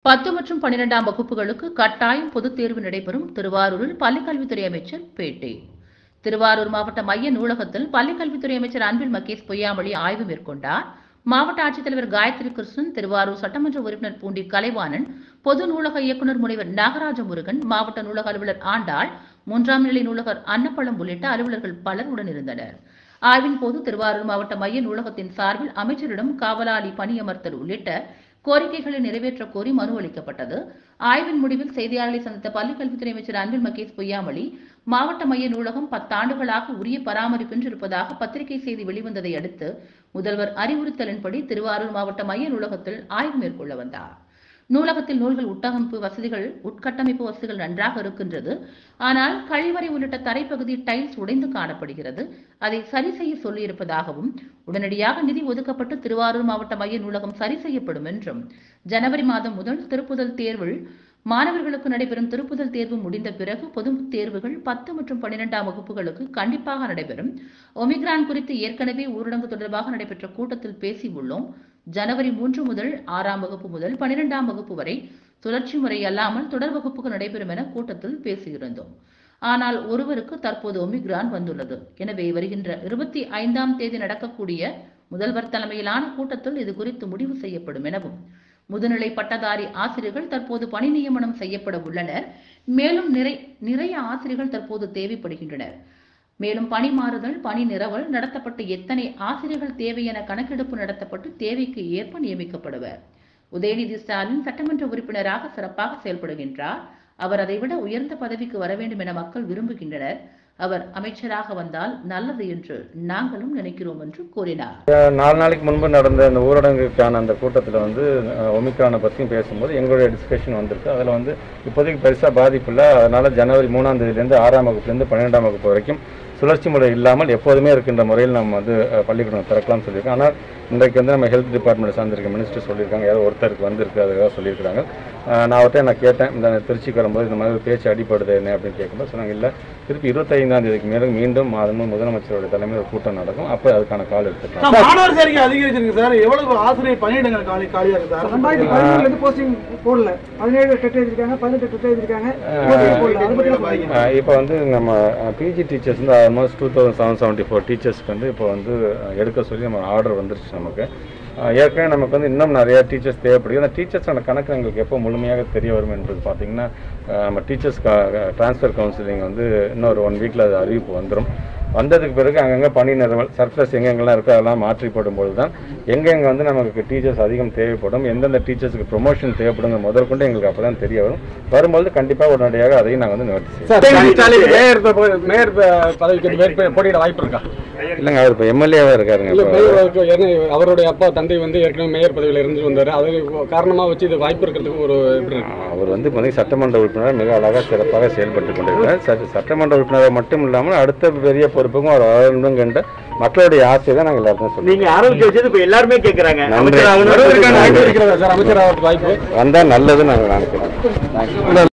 பத்து மற்றும் பன்னிரெண்டாம் வகுப்புகளுக்கு கட்டாயம் பொதுத் தேர்வு நடைபெறும் திருவாரூரில் பள்ளிக்கல்வித்துறை அமைச்சர் பேட்டி திருவாரூர் மாவட்ட மைய நூலகத்தில் பள்ளிக்கல்வித்துறை அமைச்சர் அன்பில் மகேஷ் பொய்யாமொழி ஆய்வு மேற்கொண்டார் மாவட்ட ஆட்சித்தலைவர் காயத்ரி கிருஷ்ணன் திருவாரூர் சட்டமன்ற உறுப்பினர் பூண்டி கலைவாணன் பொது நூலக இயக்குநர் முனைவர் நாகராஜ முருகன் மாவட்ட நூலக அலுவலர் ஆண்டாள் மூன்றாம் நிலை நூலகர் அன்னப்பழம் உள்ளிட்ட அலுவலர்கள் பலர் உடனிருந்தனர் ஆய்வின் போது திருவாரூர் மாவட்ட மைய நூலகத்தின் சார்பில் அமைச்சரிடம் காவலாளி பணியமர்த்தல் உள்ளிட்ட கோரிக்கைகளை நிறைவேற்றக் கோரி மனு அளிக்கப்பட்டது ஆய்வின் முடிவில் செய்தியாளர்களை சந்தித்த பள்ளிக்கல்வித்துறை அமைச்சர் அன்பில் மகேஷ் பொய்யாமொழி மாவட்ட மைய நூலகம் பத்தாண்டுகளாக உரிய பராமரிப்பின்றி இருப்பதாக பத்திரிகை செய்தி வெளிவந்ததை அடுத்து முதல்வர் அறிவுறுத்தலின்படி திருவாரூர் மாவட்ட மைய நூலகத்தில் ஆய்வு மேற்கொள்ள வந்தார் நூலகத்தில் நூல்கள் உட்டமைப்பு வசதிகள் உட்கட்டமைப்பு வசதிகள் நன்றாக இருக்கின்றது ஆனால் கழிவறை உள்ளிட்ட தரைப்பகுதி டைல்ஸ் உடைந்து காணப்படுகிறது அதை சரி செய்ய சொல்லியிருப்பதாகவும் உடனடியாக நிதி ஒதுக்கப்பட்டு திருவாரூர் மாவட்ட மைய நூலகம் சரி செய்யப்படும் என்றும் ஜனவரி மாதம் முதல் திருப்புதல் தேர்வில் மாணவர்களுக்கு நடைபெறும் திருப்புதல் தேர்வு முடிந்த பிறகு பொதுத் தேர்வுகள் பத்து மற்றும் பன்னிரெண்டாம் வகுப்புகளுக்கு கண்டிப்பாக நடைபெறும் ஒமிக்ரான் குறித்து ஏற்கனவே ஊரடங்கு தொடர்பாக நடைபெற்ற கூட்டத்தில் பேசி உள்ளோம் ஜனவரி மூன்று முதல் ஆறாம் வகுப்பு முதல் பன்னிரெண்டாம் வகுப்பு வரை சுழற்சி முறை அல்லாமல் தொடர் வகுப்புகள் நடைபெறும் என கூட்டத்தில் பேசியிருந்தோம் ஆனால் ஒருவருக்கு தற்போது ஒமிக்ரான் வந்துள்ளது எனவே வருகின்ற இருபத்தி ஐந்தாம் தேதி நடக்கக்கூடிய முதல்வர் தலைமையிலான கூட்டத்தில் இது குறித்து முடிவு செய்யப்படும் எனவும் முதுநிலை பட்டதாரி ஆசிரியர்கள் தற்போது பணி நியமனம் செய்யப்பட உள்ளனர் மேலும் நிறை நிறைய ஆசிரியர்கள் தற்போது தேவைப்படுகின்றனர் மேலும் பணி மாறுதல் பணி நிரவல் நடத்தப்பட்டு எத்தனை ஆசிரியர்கள் தேவை என கணக்கெடுப்பு நடத்தப்பட்டு தேவைக்கு ஏற்ப நியமிக்கப்படுவர் உதயநிதி ஸ்டாலின் சட்டமன்ற உறுப்பினராக சிறப்பாக செயல்படுகின்றார் அவர் அதைவிட உயர்ந்த பதவிக்கு வர வேண்டும் என மக்கள் விரும்புகின்றனர் அவர் அமைச்சராக வந்தால் நல்லது என்று நாங்களும் நினைக்கிறோம் என்று கூறினார் நாலு நாளைக்கு முன்பு நடந்த அந்த ஊரடங்குக்கான அந்த கூட்டத்தில் வந்து அஹ், ஒமிக்ரானை பற்றியும் பேசும்போது எங்களுடைய டிஸ்கஷன் வந்திருக்கு அதில் வந்து இப்போதைக்கு பெருசாக பாதிப்பு இல்லை அதனால் ஜனவரி மூணாம் தேதியிலேருந்து ஆறாம் வகுப்புலேருந்து பன்னிரெண்டாம் வகுப்பு வரைக்கும் சுழற்சி முறை இல்லாமல் எப்போதுமே இருக்கின்ற முறையில் நம்ம வந்து அஹ், பள்ளிக்கூடம் திறக்கலாம்னு சொல்லியிருக்கோம் ஆனால் இன்றைக்கு வந்து நம்ம ஹெல்த் டிபார்ட்மெண்ட் சார்ந்திருக்க மினிஸ்டர் சொல்லியிருக்காங்க யாரோ ஒருத்தருக்கு வந்திருக்கு அதுக்காக சொல்லியிருக்காங்க அஹ், நான் அவர்கிட்ட நான் கேட்டேன் இந்த திருச்சிக்கு வரும்போது இந்த மாதிரி பேச்சு அடிப்படுது என்ன அப்படின்னு கேட்கும்போது சொன்னாங்க இல்லை திருப்பி இருபத்தைந்தாம் தேதிக்கு மேலே மீண்டும் மாதமும் முதலமைச்சருடைய தலைமையில் ஒரு கூட்டம் நடக்கும் அப்போ அதுக்கான கால் எடுத்துக்கலாம் சார், மாணவர் சேர்க்கை அதிகரிச்சிருக்கு சார் எவ்வளவு ஆசிரியர் பணியிடங்கள் காலி காலியா இருக்கு சார் ரெண்டாயிரத்தி பதினேழுல இருந்து போஸ்டிங் போடல பதினேழு டெட் எழுதிருக்காங்க பதினெட்டு டெட் எழுதிருக்காங்க posting போடல அதை பத்தி எல்லாம் சொல்லுங்க. இப்போ வந்து நம்ம பிஜி டீச்சர்ஸ் வந்து almost two thousand seven seventy four டீச்சர்ஸ்க்கு வந்து இப்போ வந்து அஹ், எடுக்க சொல்லி நம்ம ஆர்டர் வந்துருச்சு நமக்கு அஹ், ஏற்கனவே நமக்கு வந்து இன்னும் நிறைய டீச்சர்ஸ் தேவைப்படுது அந்த டீச்சர்ஸோட கணக்கு எங்களுக்கு எப்போ முழுமையாக தெரிய வரும் என்பது பார்த்தீங்கன்னா அஹ், நம்ம டீச்சர்ஸ் ட்ரான்ஸ்ஃபர் கவுன்சிலிங் வந்து இன்னொரு ஒன் வீக்கில் அது அறிவிப்பு வந்துடும் வந்ததுக்கு பிறகு அங்கங்கே பணி நிறுவல் சர்ப்ளஸ் எங்கெங்கெல்லாம் இருக்கோ அதெல்லாம் மாற்றி போடும்போது தான் எங்கெங்கே வந்து நமக்கு டீச்சர்ஸ் அதிகம் தேவைப்படும் எந்தெந்த டீச்சர்ஸுக்கு ப்ரொமோஷன் தேவைப்படுங்க முதற்கொண்டு எங்களுக்கு அப்போ தான் தெரிய வரும் வரும்போது கண்டிப்பாக உடனடியாக அதையும் நாங்கள் வந்து நிவர்த்தி செய்வோம் சார் ஸ்டாலின் மேயர் ப- மேயர் ப- பதவிக்கு மேற் போட்டியிட வாய்ப்பு இருக்கா இல்லைங்க அவர் இப்போ எம்எல்ஏவாக இருக்காருங்க இல்ல இப்போ மேயருக்கு ஏற்கனவே அவருடைய அப்பா தந்தை வந்து ஏற்கனவே மேயர் பதவியில் இருந்து வந்தாரு அது காரணமா வச்சு இது வாய்ப்பு இருக்கிறதுக்கு ஒரு எப்படி இருக்கு அவர் வந்து இப்போதைக்கு சட்டமன்ற உறுப்பினர் மிக அழகாக சிறப்பாக செயல்பட்டு கொண்டிருக்கிறார் சட்ட- சட்டமன்ற உறுப்பினர் மட்டும் இல்லாமல் அடுத்த பெரிய பொறுப்புக்கும் அவர் வரணும் கண்ட மக்களுடைய ஆசை தான் நாங்கள் எல்லாருக்கும் சொல்லுவோம் நீங்க ஆரம்பிச்சு வச்சது இப்ப எல்லாருமே கேக்குறாங்க நன்றி. அமைச்சர் ஆகணும்னு வருவதற்கான சொல்லிருக்காங்க. வாய்ப்பு இருக்கிறதா சார் அமைச்சர் ஆகிறதுக்கு வாய்ப்பு வந்தால் நல்லதுன்னு நாங்கள் நினைக்கிறோம்